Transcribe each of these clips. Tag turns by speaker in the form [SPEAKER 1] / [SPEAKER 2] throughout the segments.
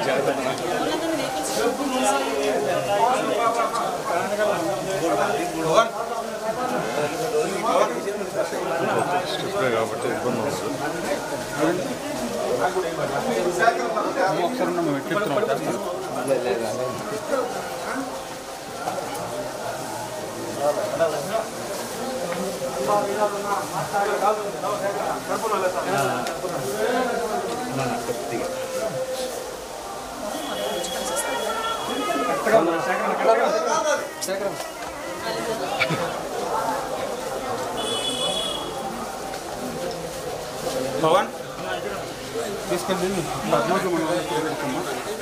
[SPEAKER 1] స్ట్రిప్పే కాబట్టి ఇబ్బంది వస్తుంది
[SPEAKER 2] ఒకసారి మనం ఎక్కిస్తున్నాం
[SPEAKER 3] పవన్
[SPEAKER 2] తీసుకెళ్ళి పద్మూడు మనం పెట్టుకున్నాం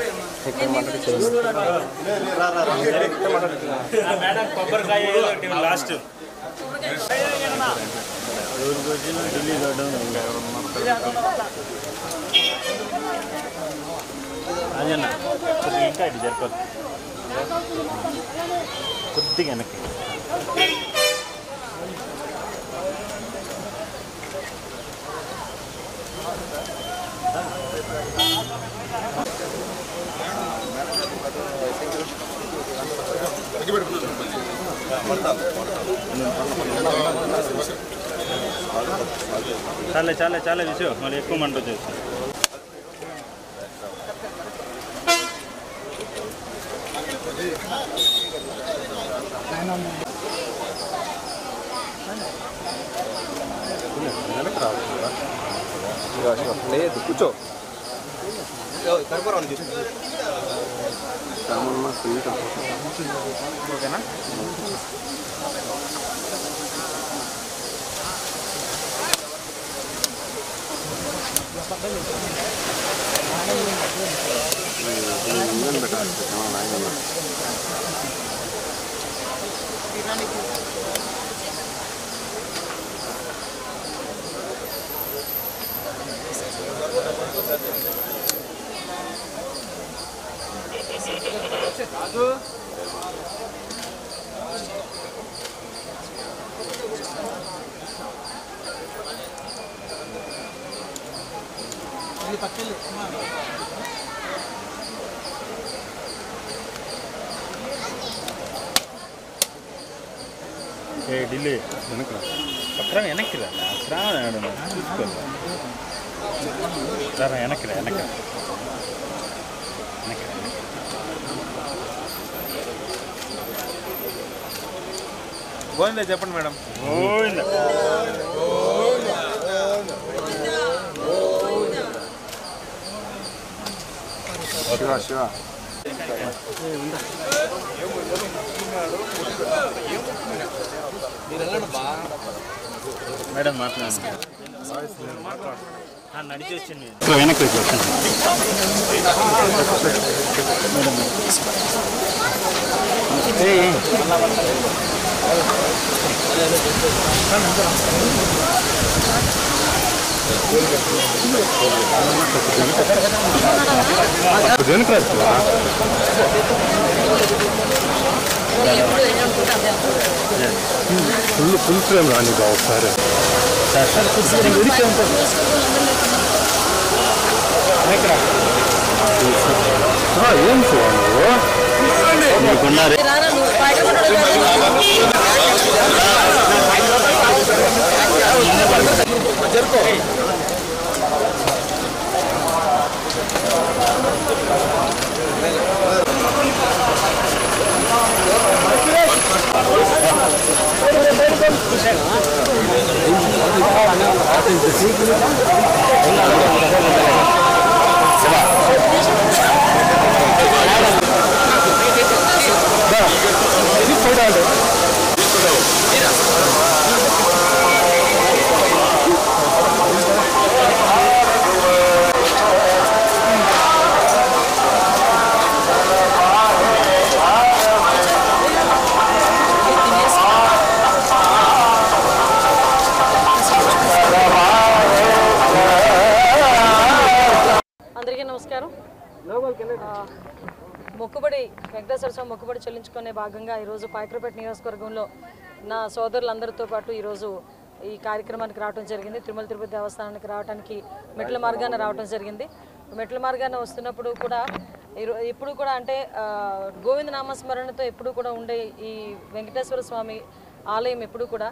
[SPEAKER 3] మేడం కొబ్బరికాయ లాస్ట్ అదేనా కొద్దిగా ఇంకా ఇటు జరిపోదు కొద్దిగా వెనక్కి చాలే చాలే చాలే విషయం మళ్ళీ ఎక్కువ మంట వచ్చేసి
[SPEAKER 1] వెనక్కి రావచ్చు కదా లేదు కూర్చో
[SPEAKER 2] ఓకేనా
[SPEAKER 3] ఏ ఢిల్లీ
[SPEAKER 1] వెనక్కి రా
[SPEAKER 3] పక్కన వెనక్కి రా శ్రావణ చూసుకోవాలి రా వెనక్కి రా వెనక్కి రా. వెనక్కి రా, వెనక్కి రా.
[SPEAKER 2] గోవిందా చెప్పండి మేడం
[SPEAKER 3] గోవిందా
[SPEAKER 1] శివ శివ
[SPEAKER 3] మేడం మాట్లాడండి ఆ, నడిచి వచ్చింది వెనక్కి వచ్చి వచ్చింది
[SPEAKER 1] వెనక్కి రా శివ ఫుల్ ఫుల్ ఫ్రేమ్ రాని బా ఒకసారి
[SPEAKER 3] సార్ సార్ కొద్దిగా ఉడికే ఉంటుంది వెనక్కి రా.
[SPEAKER 1] ఆ, ఏం శివ నువ్వు
[SPEAKER 3] మీకున్నారు
[SPEAKER 4] అందరికీ నమస్కారం ఆ, మొక్కుబడి వెంకటేశ్వర స్వామి మొక్కుబడి చెల్లించుకునే భాగంగా ఈరోజు పాయకరపేట నియోజకవర్గంలో నా సోదరులందరితో పాటు ఈరోజు ఈ కార్యక్రమానికి రావడం జరిగింది తిరుమల తిరుపతి దేవస్థానానికి రావడానికి మెట్ల మార్గాన రావడం జరిగింది మెట్ల మార్గాన వస్తున్నప్పుడు కూడా ఇరు- ఎప్పుడు కూడా అంటే ఆ, గోవింద నామస్మరణతో ఎప్పుడు కూడా ఉండే ఈ వెంకటేశ్వర స్వామి ఆలయం ఎప్పుడు కూడా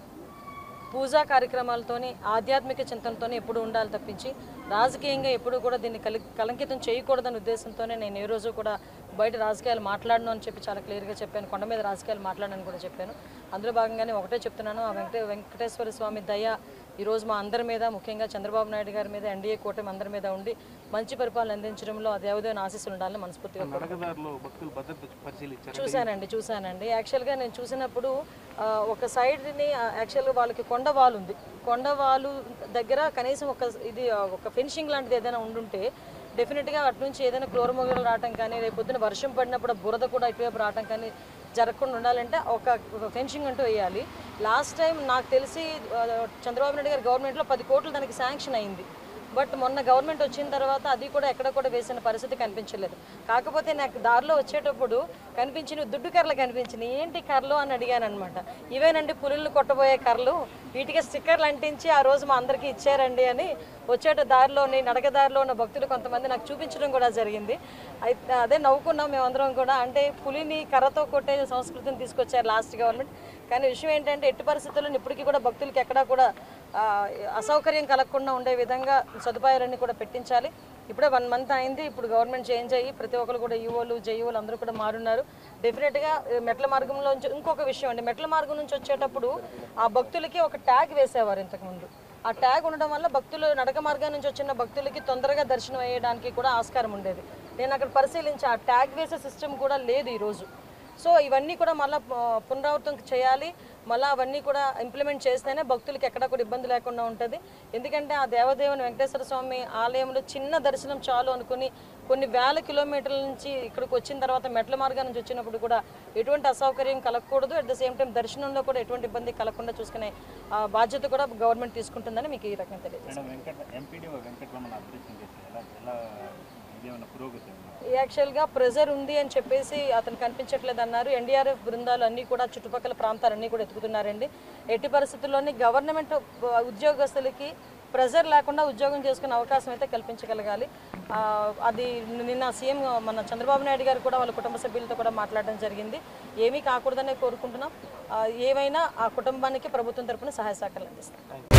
[SPEAKER 4] పూజా కార్యక్రమాలతోని ఆధ్యాత్మిక చింతనతోని ఎప్పుడు ఉండాలి తప్పించి రాజకీయంగా ఎప్పుడు కూడా దీన్ని కలి కలంకితం చేయకూడదనే ఉద్దేశంతోనే నేను ఏ రోజు కూడా బయట రాజకీయాలు మాట్లాడను అని చెప్పి చాలా క్లియర్గా చెప్పాను కొండ మీద రాజకీయాలు మాట్లాడనని కూడా చెప్పాను అందులో భాగంగానే ఒకటే చెప్తున్నాను ఆ వెంకటే వెంకటేశ్వర స్వామి దయ ఈరోజు మా అందరి మీద ముఖ్యంగా చంద్రబాబు నాయుడు గారి మీద ఎన్డీఏ కూటమి అందరి మీద ఉండి మంచి పరిపాలన అందించడంలో ఆ దేవదేవుని ఆశీస్సులు ఉండాలని మనస్ఫూర్తిగా కోరుకుంటున్నాను.
[SPEAKER 2] నడకదారులో భక్తులు భద్రత పరిశీలించారు
[SPEAKER 4] చూశానండి చూశానండి యాక్చువల్గా నేను చూసినప్పుడు ఆ, ఒక సైడ్ని యాక్చువల్గా వాళ్ళకి కొండ వాల్ ఉంది కొండ వాలు దగ్గర కనీసం ఒక ఇది ఆ, ఒక ఫెన్సింగ్ లాంటిది ఏదైనా ఉండుంటే డెఫినెట్గా అటు నుంచి ఏదైనా క్లోరమొగలు రావటం కానీ రేపు పొద్దున వర్షం పడినప్పుడు ఆ బురద కూడా ఇటువైపు రావటం కానీ జరగకుండా ఉండాలంటే ఒక ఒక ఫెన్సింగ్ అంటూ వేయాలి లాస్ట్ టైం నాకు తెలిసి ఆ, చంద్రబాబు నాయుడు గారి గవర్నమెంట్లో పది కోట్లు దానికి శాంక్షన్ అయింది బట్ మొన్న గవర్నమెంట్ వచ్చిన తర్వాత అది కూడా ఎక్కడ కూడా వేసిన పరిస్థితి కనిపించలేదు కాకపోతే నాకు దారిలో వచ్చేటప్పుడు కనిపించిన దుడ్డు కర్రలు కనిపించినాయి ఏంటి కర్రలు అని అడిగాను అనమాట ఇవేనండి పులులు కొట్టబోయే కర్రలు వీటికి స్టిక్కర్లు అంటించి ఆ రోజు మా అందరికీ ఇచ్చారండి అని వచ్చేట దారిలోని నడక దారిలో ఉన్న భక్తులు కొంతమంది నాకు చూపించడం కూడా జరిగింది అయితే అదే నవ్వుకున్నాం మేమందరం కూడా అంటే పులిని కర్రతో కొట్టే సంస్కృతిని తీసుకొచ్చారు లాస్ట్ గవర్నమెంట్ కానీ విషయం ఏంటంటే ఎట్టి పరిస్థితుల్లో ఇప్పటికీ కూడా భక్తులకి ఎక్కడా కూడా ఆ, అసౌకర్యం కలగకుండా ఉండే విధంగా సదుపాయాలన్నీ కూడా పెట్టించాలి ఇప్పుడే వన్ మంత్ అయింది ఇప్పుడు గవర్నమెంట్ చేంజ్ అయ్యి ప్రతి ఒక్కరు కూడా ఈఓలు జేఈఓలు అందరూ కూడా మారున్నారు డెఫినెట్గా ఈ మెట్ల మార్గంలో నుంచి ఇంకొక విషయం అండి మెట్ల మార్గం నుంచి వచ్చేటప్పుడు ఆ భక్తులకి ఒక ట్యాగ్ వేసేవారు ఇంతకుముందు ఆ ట్యాగ్ ఉండడం వల్ల భక్తులు నడక మార్గం నుంచి వచ్చిన భక్తులకి తొందరగా దర్శనం అయ్యడానికి కూడా ఆస్కారం ఉండేది నేను అక్కడ పరిశీలించి ఆ ట్యాగ్ వేసే సిస్టమ్ కూడా లేదు ఈరోజు సో ఇవన్నీ కూడా మళ్ళీ పునరావృతం చేయాలి మళ్ళీ అవన్నీ కూడా ఇంప్లిమెంట్ చేస్తేనే భక్తులకి ఎక్కడా కూడా ఇబ్బంది లేకుండా ఉంటుంది ఎందుకంటే ఆ దేవదేవుని వెంకటేశ్వర స్వామి ఆలయంలో చిన్న దర్శనం చాలు అనుకుని కొన్ని వేల కిలోమీటర్ల నుంచి ఇక్కడికి వచ్చిన తర్వాత మెట్ల మార్గం నుంచి వచ్చినప్పుడు కూడా ఎటువంటి అసౌకర్యం కలగకూడదు అట్ ద సేమ్ టైం దర్శనంలో కూడా ఎటువంటి ఇబ్బంది కలగకుండా చూసుకునే ఆ, బాధ్యత కూడా గవర్నమెంట్ తీసుకుంటుందని మీకు ఈ రకంగా తెలియజేస్తాను
[SPEAKER 3] madam Venkata MPDO Venkataramana updation చేశారు ఎలా ఎలా ఇదేమన్నా పురోగతి ఉందా?
[SPEAKER 4] యాక్చువల్గా ప్రెజర్ ఉంది అని చెప్పేసి అతను కనిపించట్లేదు అన్నారు ఎన్డీఆర్ఎఫ్ బృందాలు అన్నీ కూడా చుట్టుపక్కల ప్రాంతాలన్నీ కూడా ఎత్తుకుతున్నారండి ఎట్టి పరిస్థితుల్లోని గవర్నమెంట్ ఉద్యోగస్తులకి ప్రెజర్ లేకుండా ఉద్యోగం చేసుకునే అవకాశం అయితే కల్పించగలగాలి ఆ, అది నిన్న సీఎం మన చంద్రబాబు నాయుడు గారు కూడా వాళ్ళ కుటుంబ సభ్యులతో కూడా మాట్లాడడం జరిగింది ఏమీ కాకూడదనే కోరుకుంటున్నాం ఆ, ఏవైనా ఆ కుటుంబానికి ప్రభుత్వం తరపున సహాయ సహకారాలు అందిస్తాం